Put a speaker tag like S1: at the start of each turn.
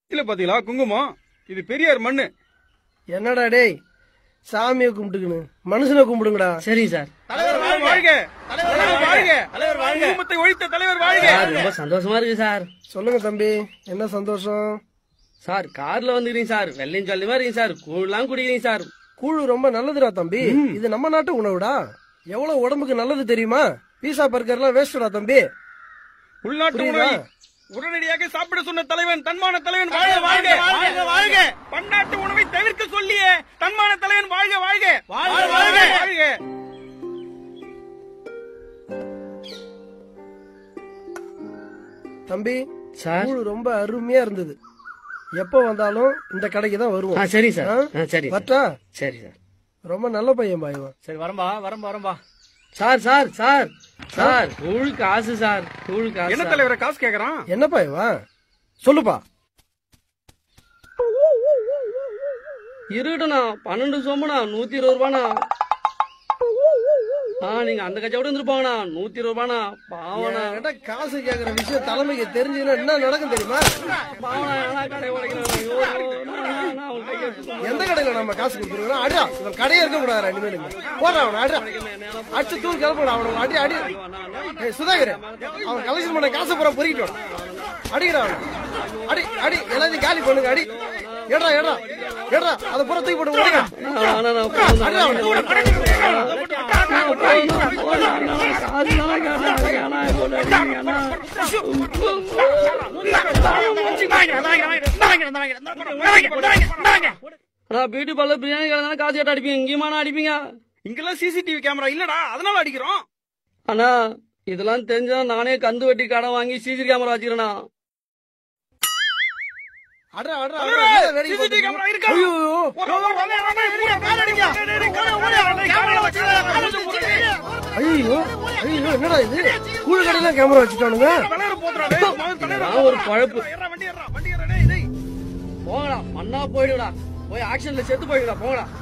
S1: இல்ல பாத்தீங்களா குங்குமம் இது பெரியார் மண்ணு
S2: என்னடா டேய் சாமியை கும்பிட்டுக்கணும் மனுஷனை கும்பிடுங்கடா
S3: சரிங்க சார்
S1: தலைவர் வாழ்க தலைவர் வாழ்க தலைவர் வாழ்க குங்குமத்தை ஒழித்த தலைவர் வாழ்க
S3: சார் ரொம்ப சந்தோஷமா இருக்கு சார்
S2: சொல்லுங்க தம்பி என்ன சந்தோஷம்
S3: சார் கார்ல வந்துக்கிறீங்க சார் வெள்ளையும் சொல்லி மாதிரி இருக்கீங்க சார் கூழ்லாம் குடிக்கிறீங்க சார்
S2: கூழு ரொம்ப நல்லதுடா தம்பி இது நம்ம நாட்டு உணவுடா எவ்வளவு உடம்புக்கு நல்லது தெரியுமா பீஸா பர்கர்லாம் வேஸ்டடா தம்பி
S1: உள்நாட்டு
S2: புரியுதா?
S1: உணவை உடனடியாக சாப்பிட சொன்ன தலைவன் தன்மான தலைவன் வாழ்க வாழ்க வாழ்க வாழ்க பன்னாட்டு உணவை தவிர்க்க சொல்லிய தன்மான தலைவன் வாழ்க வாழ்க வாழ்க வாழ்க வாழ்க
S2: தம்பி
S3: சார்
S2: கூழு ரொம்ப அருமையா இருந்தது எப்ப வந்தாலும் இந்த கடைக்கு தான்
S3: ஆ
S2: வருவோம்
S3: சரிங்க சார்
S2: ஆ?
S3: ஆ சரி சார்.
S2: வட்டா
S3: சரி சார்
S2: ரொம்ப நல்ல பையன் பாய்வன்
S4: சரி வரம்பா வரம்பா வரம்பா
S3: சார் சார் சார் சார் கூழ் காசு சார் கூழ் காசு
S1: என்ன
S3: சார்.
S1: தலைவரை காசு கேக்குறான்
S2: என்னப்பா இவன் சொல்லுப்பா
S3: இருக்கட்டும்ண்ணா பன்னெண்டு சோம்புண்ணா நூத்தி இருபது ரூபாண்ணா ஆ நீங்க அந்த கட்சியோட இருந்துருப்பாங்கண்ணா நூத்தி இருபது ரூபாண்ணா பாவண்ணா
S2: என்கிட்ட காசு கேக்குற விஷயம் தலைமைக்கு தெரிஞ்சுன்னா என்ன நடக்கும் தெரியுமா
S3: பாவண்ணா ஏன்னா கடை உடைக்கிறாங்க ஐயோ, ஐயோ, நான், நான், நான் உங்க கையை எடுத்து
S2: எந்த கடையில நம்ம காசு கொடுத்துருக்கோம் அடியா இவன் கடையே இருக்க கூடாது இனிமேல் போடுறான் அவனை அடியா அடிச்சு தூள் கிளம்புடா அவனை அடி அடி ஏய் சுதாகர் அவன் கலெக்ஷன் பண்ண காசை பூரா பொறுக்கிட்டோம் அடிக்கிறா அவனை அடி அடி எல்லாத்தையும் காலி பண்ணுங்க அடி ஏடா ஏடா ஏடா அதை பூரா தூக்கி போட்டு ஓடுங்க
S3: நான், நான், நான் போதும்,
S2: அடிடா அவனை.
S3: நான் போதும், நான் போதும், நான் காசு தானே கேட்டேன், அண்ணா, போட்டு அடிக்கிறீங்க, அண்ணா. அண்ணா பியூட்டி பார்லர் பிரியாணி கடை காசு கேட்டு அடிப்பீங்க இங்கேயுமா அடிப்பீங்க
S1: இங்கெல்லாம் சிசிடிவி கேமரா இல்லடா அதனால அடிக்கிறோம்
S3: அண்ணா இதெல்லாம் தெரிஞ்சா நானே கந்து வெட்டி கடன் வாங்கி சிசி கேமரா வச்சுக்கிறேண்ணா
S2: அடா அடா
S1: தலைவரே,
S2: அடா வேடிக்கை
S1: CCTV
S2: பார்த்துட்டு
S1: கேமரா இருக்கா?
S2: ஐயோ ஐயோ ஐயோ என்னடா இது கூழு கடையில கேமரா வச்சுட்டானுங்க
S3: இதெல்லாம் ஒரு பழப்பு போங்கடா மண்ணா போயிடுடா போய் ஆக்ஷன்ல செத்து போயிடுடா போங்கடா